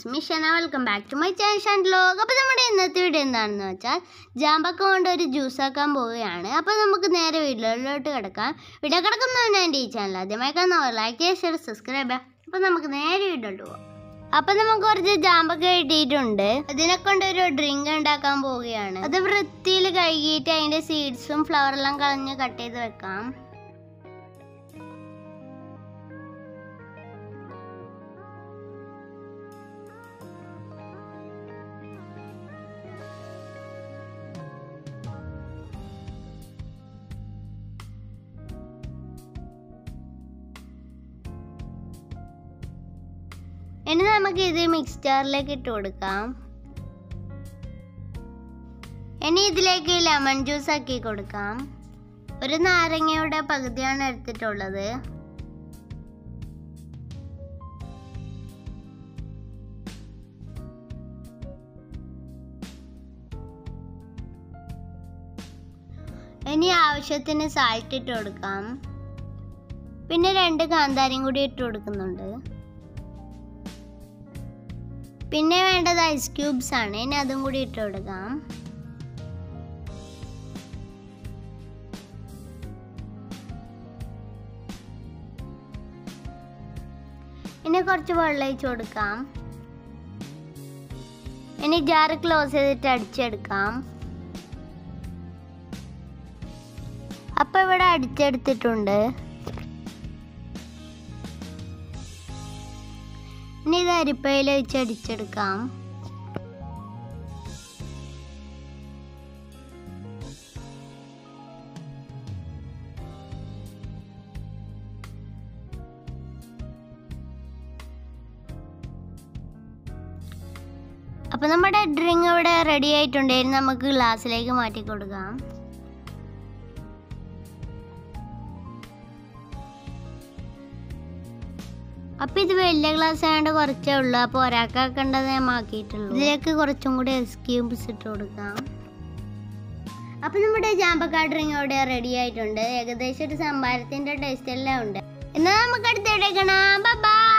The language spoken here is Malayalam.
it's Mishan welcome back to my channel ലോഗ് അപ്പോൾ നമ്മുടെ ഇന്നത്തെ വീഡിയോ എന്താണെന്ന് വെച്ചാൽ ജാമ്പക്ക കൊണ്ട് ഒരു ജ്യൂസ് ആക്കാൻ പോവുകയാണ് അപ്പോൾ നമുക്ക് നേരെ വീഡിയോയിലോട്ട് കിടക്കാം വീഡിയോ കിടക്കുന്നതാണ് എൻ്റെ ഈ ചാനൽ ആദ്യമായി കാണുന്നവർ ലൈക്ക് ചെയ്യുക ഷെയർ സബ്സ്ക്രൈബ് ചെയ്യുക അപ്പോൾ നമുക്ക് നേരെ വീഡിയോട്ട് പോകാം അപ്പം നമുക്ക് കുറച്ച് ജാമ്പക്ക കിട്ടിയിട്ടുണ്ട് അതിനെ കൊണ്ട് ഒരു ഡ്രിങ്ക് ഉണ്ടാക്കാൻ പോവുകയാണ് അത് വൃത്തിയിൽ കഴുകിയിട്ട് അതിൻ്റെ സീഡ്സും ഫ്ലവറെല്ലാം കളഞ്ഞ് കട്ട് ചെയ്ത് വെക്കാം ഇനി നമുക്ക് ഇത് മിക്സ്ചറിലേക്ക് ഇട്ട് കൊടുക്കാം ഇനി ഇതിലേക്ക് ലെമൺ ജ്യൂസ് ആക്കി കൊടുക്കാം ഒരു നാരങ്ങയുടെ പകുതിയാണ് എടുത്തിട്ടുള്ളത് ഇനി ആവശ്യത്തിന് സാൾട്ട് ഇട്ട് കൊടുക്കാം പിന്നെ രണ്ട് കാന്താരിയും കൂടി ഇട്ട് കൊടുക്കുന്നുണ്ട് പിന്നെ വേണ്ടത് ഐസ് ക്യൂബ്സ് ആണ് ഇനി അതും കൂടി ഇട്ട് കൊടുക്കാം ഇനി കുറച്ച് വെള്ളം ഒഴിച്ച് കൊടുക്കാം ഇനി ജാറ് ക്ലോസ് ചെയ്തിട്ട് അടിച്ചെടുക്കാം അപ്പൊ ഇവിടെ അടിച്ചെടുത്തിട്ടുണ്ട് ഇനി ഇത് അരിപ്പയിൽ വെച്ച് അടിച്ചെടുക്കാം അപ്പൊ നമ്മുടെ ഡ്രിങ്ക് ഇവിടെ റെഡി ആയിട്ടുണ്ട് ഇനി നമുക്ക് ഗ്ലാസ്സിലേക്ക് മാറ്റി കൊടുക്കാം അപ്പൊ ഇത് വലിയ ഗ്ലാസ് ആയതുകൊണ്ട് കുറച്ചേ ഉള്ളൂ അപ്പൊ ഒരാൾക്കാക്കേണ്ടത് ഞാൻ ആക്കിയിട്ടുള്ളൂ ഇതിലേക്ക് കുറച്ചും കൂടി ഐസ് ക്യൂബ്സ് ഇട്ട് കൊടുക്കാം അപ്പൊ നമ്മുടെ ജാമ്പക്ക ഡ്രിങ്ക് ഇവിടെ റെഡി ആയിട്ടുണ്ട് ഏകദേശം ഒരു സംഭാരത്തിന്റെ ടേസ്റ്റ് എല്ലാം ഉണ്ട് എന്നാൽ നമുക്ക് അടുത്ത കാണാം ബൈ